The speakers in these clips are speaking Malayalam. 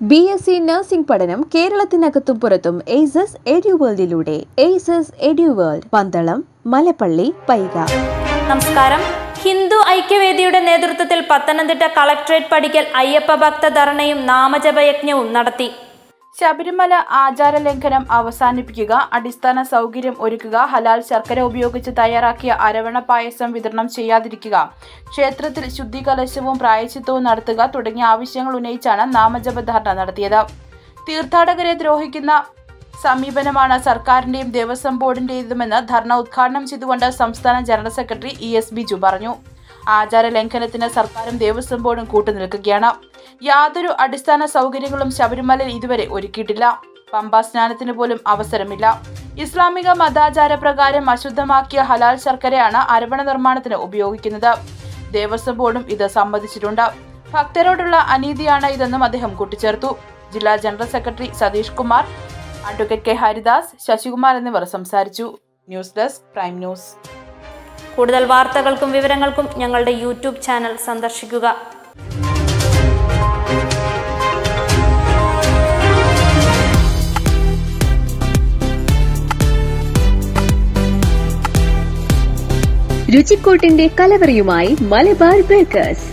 ബി എസ് സി നഴ്സിംഗ് പഠനം കേരളത്തിനകത്തും പുറത്തും എയ്സസ് എഡ്യൂവേൾഡിലൂടെ എയ്സസ് എഡ്യൂവേൾഡ് പന്തളം മലപ്പള്ളി പൈക നമസ്കാരം ഹിന്ദു ഐക്യവേദിയുടെ നേതൃത്വത്തിൽ പത്തനംതിട്ട കളക്ട്രേറ്റ് പടിക്കൽ അയ്യപ്പ ഭക്ത ധർണയും നാമജപയജ്ഞവും നടത്തി ശബരിമല ആചാര ലംഘനം അവസാനിപ്പിക്കുക അടിസ്ഥാന സൗകര്യം ഒരുക്കുക ഹലാൽ ശർക്കര ഉപയോഗിച്ച് തയ്യാറാക്കിയ അരവണ പായസം വിതരണം ചെയ്യാതിരിക്കുക ക്ഷേത്രത്തിൽ ശുദ്ധികലശവും പ്രായച്ചിത്തവും നടത്തുക തുടങ്ങിയ ആവശ്യങ്ങൾ ഉന്നയിച്ചാണ് നാമജപധാരണ നടത്തിയത് തീർത്ഥാടകരെ ദ്രോഹിക്കുന്ന സമീപനമാണ് സർക്കാരിന്റെയും ദേവസ്വം ബോർഡിന്റേതുമെന്ന് ധർണ ഉദ്ഘാടനം ചെയ്തുകൊണ്ട് സംസ്ഥാന general secretary E S Biju പറഞ്ഞു ആചാര ലംഘനത്തിന് സർക്കാരും ദേവസ്വം ബോർഡും കൂട്ടുനിൽക്കുകയാണ് യാതൊരു അടിസ്ഥാന സൗകര്യങ്ങളും ശബരിമലയിൽ ഇതുവരെ ഒരുക്കിയിട്ടില്ല പമ്പാ സ്നാനത്തിന് പോലും അവസരമില്ല ഇസ്ലാമിക മതാചാര പ്രകാരം അശുദ്ധമാക്കിയ ഹലാൽ ശർക്കരയാണ് അരവണ നിർമ്മാണത്തിന് ഉപയോഗിക്കുന്നത് ദേവസ്വം ബോർഡും ഇത് സമ്മതിച്ചിട്ടുണ്ട് ഭക്തരോടുള്ള അനീതിയാണ് ഇതെന്നും അദ്ദേഹം കൂട്ടിച്ചേർത്തു ജില്ലാ general secretary Satish Kumar advocate K Haridas Sasikumar എന്നിവർ സംസാരിച്ചു ന്യൂസ് ഡെസ്ക് പ്രൈം ന്യൂസ് കൂടുതൽ വാർത്തകൾക്കും വിവരങ്ങൾക്കും ഞങ്ങളുടെ യൂട്യൂബ് ചാനൽ സന്ദർശിക്കുക രുചിക്കൂട്ടിന്റെ കലവറിയുമായി Malabar bakers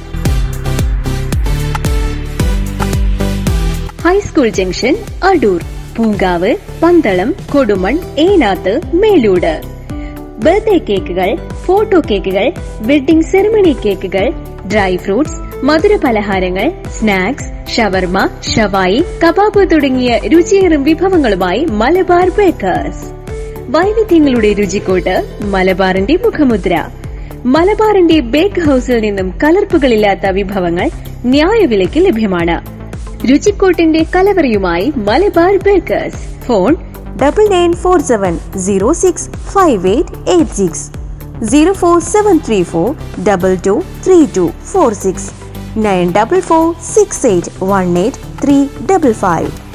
high school junction Adoor Poonkavu Pandalam Kodumon Enathu Melood birthday കേക്കുകൾ ഫോട്ടോ കേക്കുകൾ വെഡിംഗ് സെറിമണി കേക്കുകൾ ഡ്രൈ ഫ്രൂട്ട്സ് മധുര പലഹാരങ്ങൾ സ്നാക്സ് ഷവർമ ഷവായി കബാബ് തുടങ്ങിയ രുചിയേറും വിഭവങ്ങളുമായി മലബാർ ബേക്കേഴ്സ് വൈവിധ്യങ്ങളുടെ രുചിക്കോട്ട് മലബാറിന്റെ മുഖമുദ്ര മലബാറിന്റെ ബേക്ക് ഹൌസിൽ നിന്നും കലർപ്പുകളില്ലാത്ത വിഭവങ്ങൾ ന്യായവിലയ്ക്ക് ലഭ്യമാണ് രുചിക്കോട്ടിന്റെ കലവറിയുമായി Malabar bakers phone double nine four seven zero six five eight eight six zero four seven three four double two three two four six nine double four six eight one eight three double five